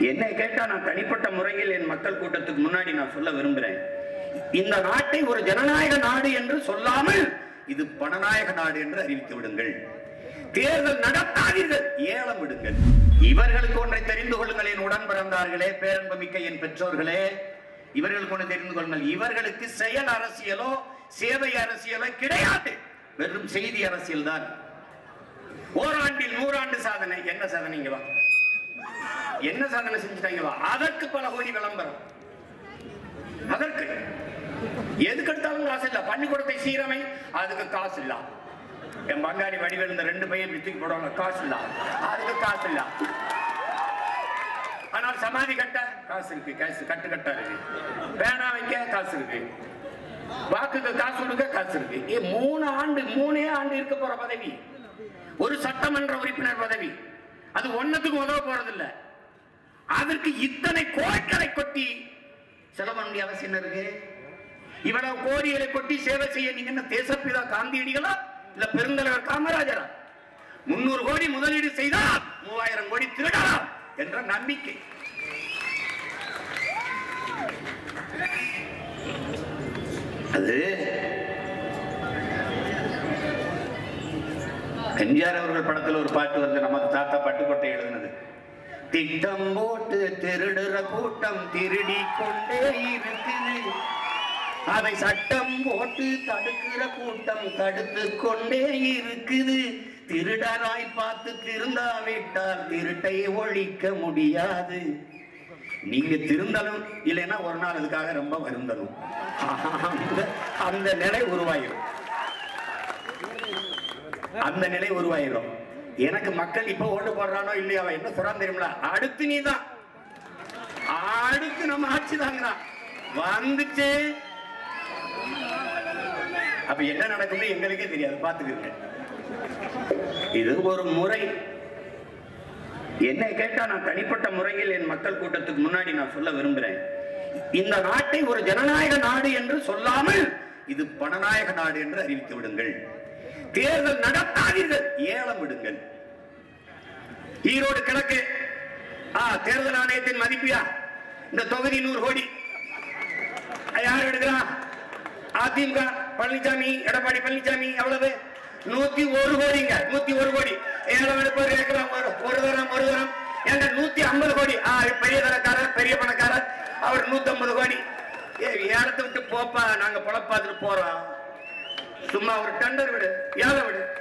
என்னை கேட்டா நான் தனிப்பட்ட முறையில் என் மக்கள் கூட்டத்துக்கு முன்னாடி நான் சொல்ல விரும்புறேன் இந்த நாட்டை ஒரு ஜனநாயக நாடு என்று சொல்லாமல் இது பணநாயக நாடு என்று அறிவித்து விடுங்கள் தேர்தல் நடத்தாதீர்கள் ஏலம் விடுங்கள் இவர்களுக்கு ஒன்றை தெரிந்து கொள்ளுங்கள் என் உடன் பிறந்தார்களே பேரன்புமிக்க என் பெற்றோர்களே இவர்களுக்கு ஒன்று தெரிந்து கொள்ளுங்கள் இவர்களுக்கு செயல் அரசியலோ சேவை அரசியலோ கிடையாது வெறும் செய்தி அரசியல் தான் ஓராண்டில் நூறாண்டு சாதனை என்ன சாதனை இங்க வா என்ன சாதனை செஞ்சுட்டாங்க வா அதற்கு பல கோடி விளம்பரம் அதற்கு எதுக்கு எடுத்தாலும் காசு இல்ல பள்ளிக்கூடத்தை சீரமை அதுக்கு காசு இல்ல என் பங்காளி வடிவேல் இந்த ரெண்டு பையன் இப்படி தூக்கி போடுவாங்க காசு இல்ல அதுக்கு காசு இல்ல ஆனால் சமாதி கட்ட காசு இருக்கு காசு கட்டு கட்டா இருக்கு பேனா வைக்க காசு இருக்கு வாக்குக்கு காசு கொடுக்க காசு இருக்கு ஏ மூணு ஆண்டு மூணே ஆண்டு இருக்க போற பதவி ஒரு சட்டமன்ற உறுப்பினர் பதவி அது ஒன்னத்துக்கு உதவ போறது இல்ல அதற்கு இத்தனை கோட்களை கொட்டி செலவு பண்ண வேண்டிய அவசியம் என்ன இருக்கு இவ்வளவு கோடிகளை கொட்டி சேவை செய்ய நீங்க என்ன தேசப்பிதா காந்தியடிகளா இல்ல பெருந்தலைவர் காமராஜரா முன்னூறு கோடி முதலீடு செய்தால் மூவாயிரம் கோடி திருடலாம் என்ற நம்பிக்கை அது எம்ஜிஆர் அவர்கள் படத்துல ஒரு பாட்டு வந்து நமக்கு தாத்தா பட்டுக்கோட்டை எழுதுனது திட்டம் போட்டு திருடுற கூட்டம் திருடி கொண்டே இருக்குது அதை சட்டம் போட்டு தடுக்கிற கூட்டம் தடுத்து கொண்டே இருக்குது திருடராய் பார்த்து திருந்தாவிட்டால் திருட்டை ஒழிக்க முடியாது நீங்க திருந்தலும் இல்லைன்னா ஒரு நாள் அதுக்காக ரொம்ப வருந்தணும் அந்த அந்த நிலை உருவாயிரும் அந்த நிலை உருவாயிரும் எனக்கு மக்கள் இப்ப ஓட்டு போடுறானோ இல்லையோ அவன் என்ன சொல்றான் தெரியுங்களா அடுத்து நீ தான் அடுத்து நம்ம ஆட்சி தாங்கிறான் வந்துச்சு அப்ப என்ன நடக்கும்னு எங்களுக்கே தெரியாது பாத்துக்கிறேன் இது ஒரு முறை என்னை கேட்டா நான் தனிப்பட்ட முறையில் என் மக்கள் கூட்டத்துக்கு முன்னாடி நான் சொல்ல விரும்புறேன் இந்த நாட்டை ஒரு ஜனநாயக நாடு என்று சொல்லாமல் இது பணநாயக நாடு என்று அறிவித்து விடுங்கள் தேர்தல் நடத்தாதீர்கள் ஏலம் விடுங்கள் ஈரோடு கிழக்கு ஆ, தேர்தல் ஆணையத்தின் மதிப்பியா இந்த தொகுதி நூறு கோடி யார் எடுக்கிறான் அதிமுக பழனிசாமி எடப்பாடி பழனிசாமி எவ்வளவு நூத்தி ஒரு கோடிங்க நூத்தி ஒரு கோடி ஏழம் எடுப்பவர் கேட்கலாம் ஒரு ஒரு தரம் ஒரு தரம் எங்க நூத்தி ஐம்பது கோடி ஆ பெரிய தரக்காரர் பெரிய பணக்காரர் அவர் நூத்தி ஐம்பது கோடி ஏ ஏலத்தை விட்டு போப்பா நாங்க பொழப்பாத்துட்டு போறோம் சும்மா ஒரு டெண்டர் விடு ஏழை விடு